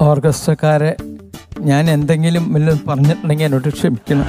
ഓർക്കസ്ട്രക്കാരെ ഞാൻ എന്തെങ്കിലും വല്ലതും പറഞ്ഞിട്ടുണ്ടെങ്കിൽ എന്നോട് ക്ഷമിക്കണം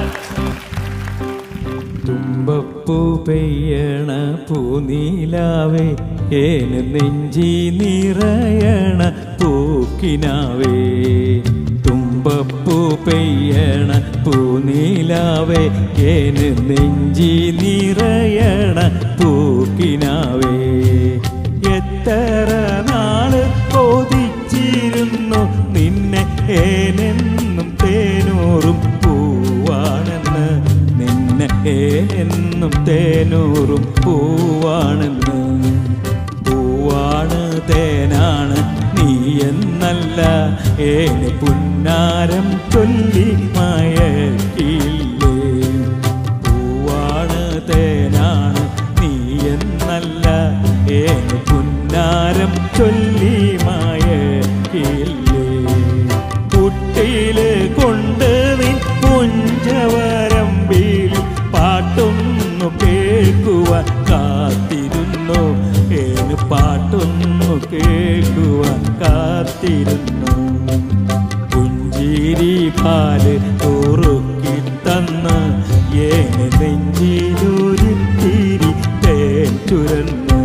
തുമ്പപ്പൂ പെയ്യണ പൂനീലാവേ ഏന് നെഞ്ചി നിറയണ പൂക്കിനാവേ തുമ്പപ്പൂ പെയ്യണ പൂനീലാവേ ഏന് നെഞ്ചി നിറയണ പൂക്കിനാവേ എത്ര നാള് കൊതിച്ചിരുന്നു നിന്നെ ഏനെന്നും തേനൂറും പൂവാണെന്ന് നിന്നെ ഏനെന്നും തേനൂറും പൂവാണെന്ന് പൂവാണ് തേനാണ് നീ എന്നല്ല ഏന് പുന്നാരം ചൊല്ലി മയക്കില്ലേ പൂവാണ് തേനാണ് നീ എന്നല്ല ഏന് പുന്നാരം ചൊല്ലി മയക്കില്ലേ കുട്ടിയില് കൊണ്ട് നീ പുഞ്ചവരമ്പിൽ പാട്ടൊന്നു കേൾക്കുവാൻ കാത്തിരുന്നു ഏന് പാട്ടൊന്നു കേൾക്കുവാൻ കാത്തിരുന്നു പുഞ്ചിരി പാല് കുറുക്കി തന്ന് ഏന് നെഞ്ചിലൊരിത്തിരി തേൻ ചുരന്ന്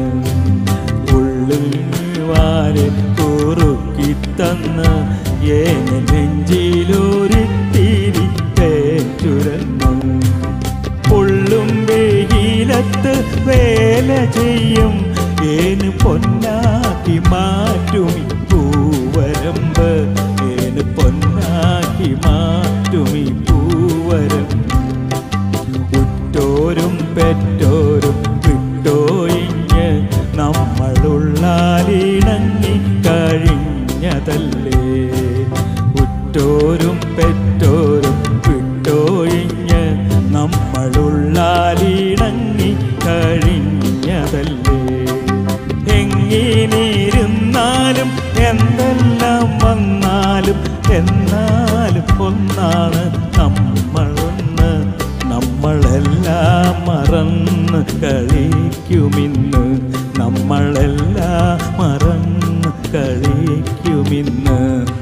ഉള്ളുവാല് കുറുക്കി തന്ന് ഏന് നെഞ്ചിലൊരിത്തിരി തേൻ ചുരന്നു പൊള്ളും വെയിലത്ത് വേല ചെയ്യും ഏന് പൊന്നാക്കി മാറ്റുമി പൂവരമ്പ് ഏന് പൊന്നാക്കി മാറ്റുമി പൂവരമ്പ് ഉറ്റോരും പെറ്റോരും വിട്ടോയിഞ്ഞ് നമ്മളുള്ളാലിണങ്ങി കഴിഞ്ഞതല്ലേ ഉറ്റോരും പെറ്റോരും വിട്ടോയിഞ്ഞ് നമ്മളുള്ളാലിണങ്ങി കഴിഞ്ഞതല്ലേ എങ്ങിനിരുന്നാലും എന്തെല്ലാം വന്നാലും എന്നാലും ഒന്നാണ് നമ്മളൊന്ന് നമ്മളെല്ലാം മറന്ന് കളിക്കുമിന്ന് നമ്മളെല്ലാം മറന്ന് കളിക്കുമിന്ന്